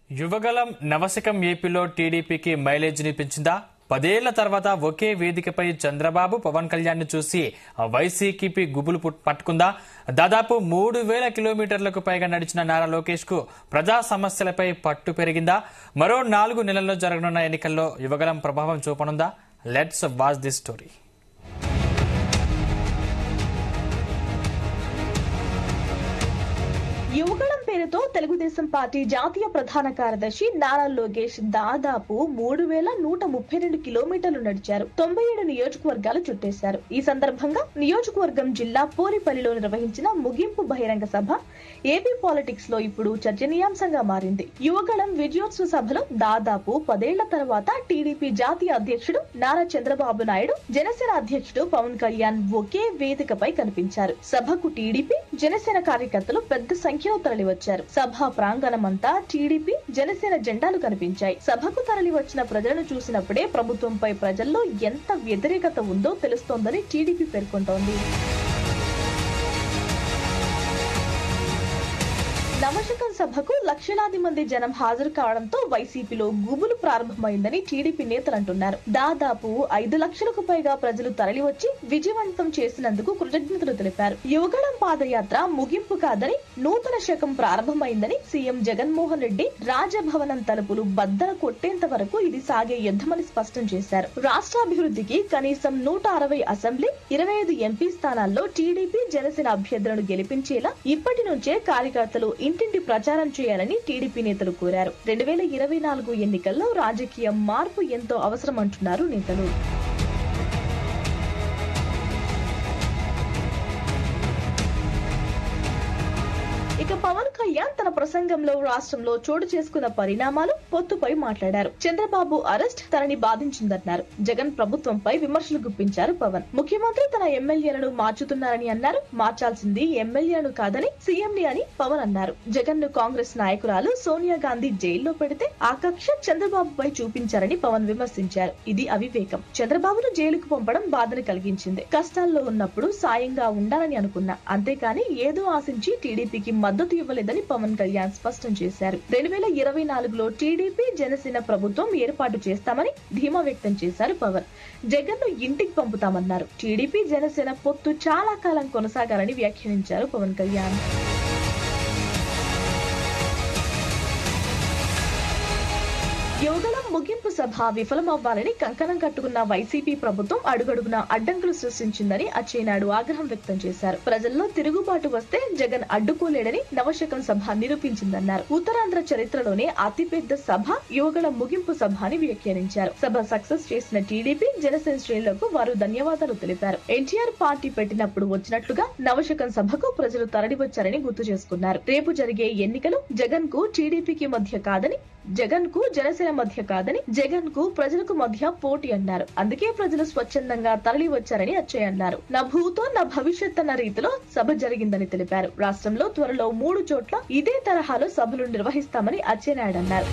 యువగలం నవశకం ఏపీలో టీడీపీకి మైలేజ్ని పెంచిందా పదేళ్ల తర్వాత ఒకే వేదికపై చంద్రబాబు పవన్ కళ్యాణ్ ను చూసి వైసీపీ గుబులు పుట్- పట్టుకుందా దాదాపు మూడు వేల కిలోమీటర్లకు పైగా నడిచిన నారా లోకేష్ కు ప్రజా సమస్యలపై పట్టు పెరిగిందా మరో నాలుగు నెలల్లో జరగనున్న ఎన్నికల్లో యువగలం ప్రభావం చూపనుందా let's watch this story Yuvagalam పేరుతో తెలుగుదేశం పార్టీ జాతీయ ప్రధాన కార్యదర్శి నారా లోకేష్ దాదాపు మూడు వేల నూట ముప్పై రెండు కిలోమీటర్లు నడిచారు తొంభై ఏడు నియోజకవర్గాలు చుట్టేశారు ఈ సందర్భంగా నియోజకవర్గం జిల్లా పోరిపల్లిలో నిర్వహించిన ముగింపు బహిరంగ సభ ఏపీ పాలిటిక్స్ లో ఇప్పుడు చర్చనీయాంశంగా మారింది యువగళం విజయోత్సవ సభలో దాదాపు పదేళ్ల తర్వాత టీడీపీ జాతీయ అధ్యక్షుడు నారా చంద్రబాబు నాయుడు జనసేన అధ్యక్షుడు పవన్ కళ్యాణ్ ఒకే వేదికపై కనిపించారు సభకు టీడీపీ జనసేన కార్యకర్తలు పెద్ద సంఖ్యలో తరలివచ్చారు సభా ప్రాంగణమంతా టీడీపీ జనసేన జెండాలు కనిపించాయి సభకు తరలి వచ్చిన ప్రజలను చూసినప్పుడే ప్రభుత్వంపై ప్రజల్లో ఎంత వ్యతిరేకత ఉందో తెలుస్తోందని టీడీపీ పేర్కొంటోంది నవశకం సభకు లక్షలాది మంది జనం హాజరు కావడంతో వైసీపీలో గుబులు ప్రారంభమైందని టీడీపీ నేతలు అంటున్నారు దాదాపు ఐదు లక్షలకు పైగా ప్రజలు తరలివచ్చి విజయవంతం చేసినందుకు కృతజ్ఞతలు తెలిపారు యువగళం పాదయాత్ర ముగింపు కాదని నూతన శకం ప్రారంభమైందని సీఎం జగన్మోహన్ రెడ్డి రాజభవనం తలుపులు బద్దల కొట్టేంత వరకు ఇది సాగే యుద్ధమని స్పష్టం చేశారు రాష్ట్రాభివృద్ధికి కనీసం నూట అరవై అసెంబ్లీ ఇరవై ఐదు ఎంపీ స్థానాల్లో టీడీపీ జనసేన అభ్యర్థులను గెలిపించేలా ఇప్పటి నుంచే కార్యకర్తలు ఇంటింటి ప్రచారం చేయాలని టీడీపీ నేతలు కోరారు రెండు వేల ఇరవై నాలుగు ఎన్నికల్లో రాజకీయ మార్పు ఎంతో అవసరం అంటున్నారు నేతలు ఇక పవన్ కళ్యాణ్ తన ప్రసంగంలో రాష్ట్రంలో చోటు చేసుకున్న పరిణామాలు పొత్తుపై మాట్లాడారు చంద్రబాబు అరెస్ట్ తనని బాధించిందన్నారు జగన్ ప్రభుత్వంపై విమర్శలు గుప్పించారు పవన్ ముఖ్యమంత్రి తన ఎమ్మెల్యేలను మార్చుతున్నారని అన్నారు మార్చాల్సింది ఎమ్మెల్యేలను కాదని సీఎం ని అని పవన్ అన్నారు జగన్ ను కాంగ్రెస్ నాయకురాలు సోనియా గాంధీ జైల్లో పెడితే ఆ కక్ష చంద్రబాబుపై చూపించారని పవన్ విమర్శించారు ఇది అవివేకం చంద్రబాబును జైలుకు పంపడం బాధను కలిగించింది కష్టాల్లో ఉన్నప్పుడు సాయంగా ఉండాలని అనుకున్నా అంతేకాని ఏదో ఆశించి టీడీపీకి మద్దతు ఇవ్వలేదని పవన్ కళ్యాణ్ స్పష్టం చేశారు రెండు వేల ఇరవై నాలుగులో టీడీపీ జనసేన ప్రభుత్వం ఏర్పాటు చేస్తామని ధీమా వ్యక్తం చేశారు పవన్ జగన్ ను ఇంటికి పంపుతామన్నారు టీడీపీ జనసేన పొత్తు చాలా కాలం కొనసాగాలని వ్యాఖ్యానించారు పవన్ కళ్యాణ్ యువగళం ముగింపు సభ విఫలమవ్వాలని కంకణం కట్టుకున్న వైసీపీ ప్రభుత్వం అడుగడుగునా అడ్డంకులు సృష్టించిందని అచ్చెన్నాయుడు ఆగ్రహం వ్యక్తం చేశారు ప్రజల్లో తిరుగుబాటు వస్తే జగన్ అడ్డుకోలేడని నవశకం సభ నిరూపించిందన్నారు ఉత్తరాంధ్ర చరిత్రలోనే అతిపెద్ద సభ యువగళం ముగింపు సభ అని వ్యాఖ్యానించారు సభ సక్సెస్ చేసిన టీడీపీ జనసేన శ్రేణులకు వారు ధన్యవాదాలు తెలిపారు ఎన్టీఆర్ పార్టీ పెట్టినప్పుడు వచ్చినట్లుగా నవశకం సభకు ప్రజలు తరలివచ్చారని గుర్తు చేసుకున్నారు రేపు జరిగే ఎన్నికలు జగన్ కు టీడీపీకి మధ్య కాదని జగన్ కు జనసేన మధ్య కాదని జగన్ కు ప్రజలకు మధ్య పోటీ అన్నారు అందుకే ప్రజలు స్వచ్ఛందంగా తరలి వచ్చారని అచ్చయ్య అన్నారు నా భూతో నా భవిష్యత్ అన్న రీతిలో సభ జరిగిందని తెలిపారు రాష్ట్రంలో త్వరలో మూడు చోట్ల ఇదే తరహాలో సభలు నిర్వహిస్తామని అచ్చెన్నాయుడు అన్నారు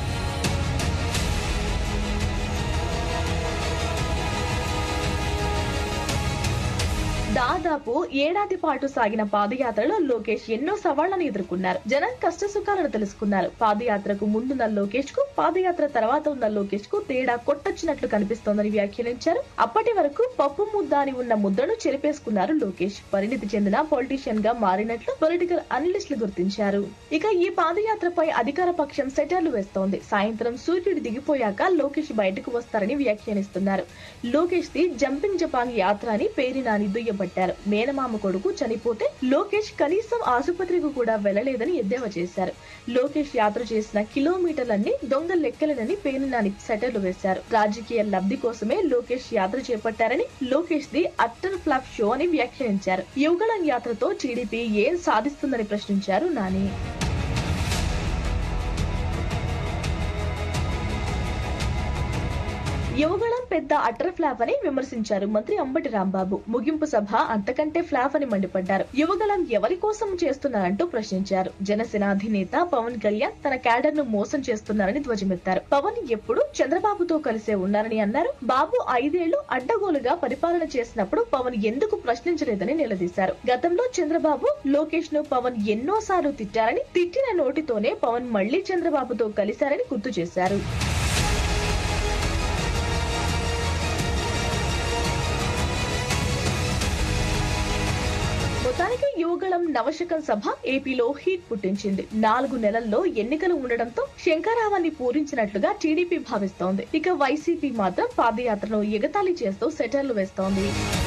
దాదాపు ఏడాది పాటు సాగిన పాదయాత్రలో లోకేష్ ఎన్నో సవాళ్లను ఎదుర్కొన్నారు జనం కష్ట సుఖాలను తెలుసుకున్నారు పాదయాత్రకు ముందున్న లోకేష్ కు పాదయాత్ర తర్వాత ఉన్న లోకేష్ కు తేడా కొట్టొచ్చినట్లు కనిపిస్తోందని వ్యాఖ్యానించారు అప్పటి వరకు పప్పు ముద్ద అని ఉన్న ముద్దను చెరిపేసుకున్నారు లోకేష్ పరిణితి చెందిన పొలిటీషియన్ గా మారినట్లు పొలిటికల్ అనలిస్టులు గుర్తించారు ఇక ఈ పాదయాత్రపై అధికార పక్షం సెటర్లు వేస్తోంది సాయంత్రం సూర్యుడు దిగిపోయాక లోకేష్ బయటకు వస్తారని వ్యాఖ్యానిస్తున్నారు లోకేష్ ది జంపింగ్ జపాన్ యాత్ర అని పేరు నాని దుయ్యబట్టారు మేనమామ కొడుకు చనిపోతే లోకేష్ కనీసం ఆసుపత్రికి కూడా వెళ్లలేదని ఎద్దేవా చేశారు లోకేష్ యాత్ర చేసిన కిలోమీటర్లన్నీ దొంగ లెక్కలేనని పేరు నాని సెటర్లు వేశారు రాజకీయ లబ్ధి కోసమే లోకేష్ యాత్ర చేపట్టారని Lokesh the utter flop show అని వ్యాఖ్యానించారు యువగళం యాత్రతో టీడీపీ ఏం సాధిస్తుందని ప్రశ్నించారు నాని యువగళం పెద్ద అటర్ ఫ్లాప్ అని విమర్శించారు మంత్రి అంబటి రాంబాబు ముగింపు సభ అంతకంటే ఫ్లాప్ అని మండిపడ్డారు యువగళం ఎవరి కోసం చేస్తున్నారంటూ ప్రశ్నించారు జనసేన అధినేత పవన్ కళ్యాణ్ తన క్యాడర్ ను మోసం చేస్తున్నారని ధ్వజమెత్తారు పవన్ ఎప్పుడు చంద్రబాబుతో కలిసే ఉన్నారని అన్నారు బాబు ఐదేళ్లు అడ్డగోలుగా పరిపాలన చేసినప్పుడు పవన్ ఎందుకు ప్రశ్నించలేదని నిలదీశారు గతంలో చంద్రబాబు లోకేష్ ను పవన్ ఎన్నోసార్లు తిట్టారని తిట్టిన నోటితోనే పవన్ మళ్లీ చంద్రబాబుతో కలిశారని గుర్తు చేశారు మొత్తానికి యువగళం నవశకం సభ ఏపీలో హీట్ పుట్టించింది నాలుగు నెలల్లో ఎన్నికలు ఉండడంతో శంకరావాన్ని పూరించినట్లుగా టీడీపీ భావిస్తోంది ఇక వైసీపీ మాత్రం పాదయాత్రను ఎగతాళి చేస్తూ సెటర్లు వేస్తోంది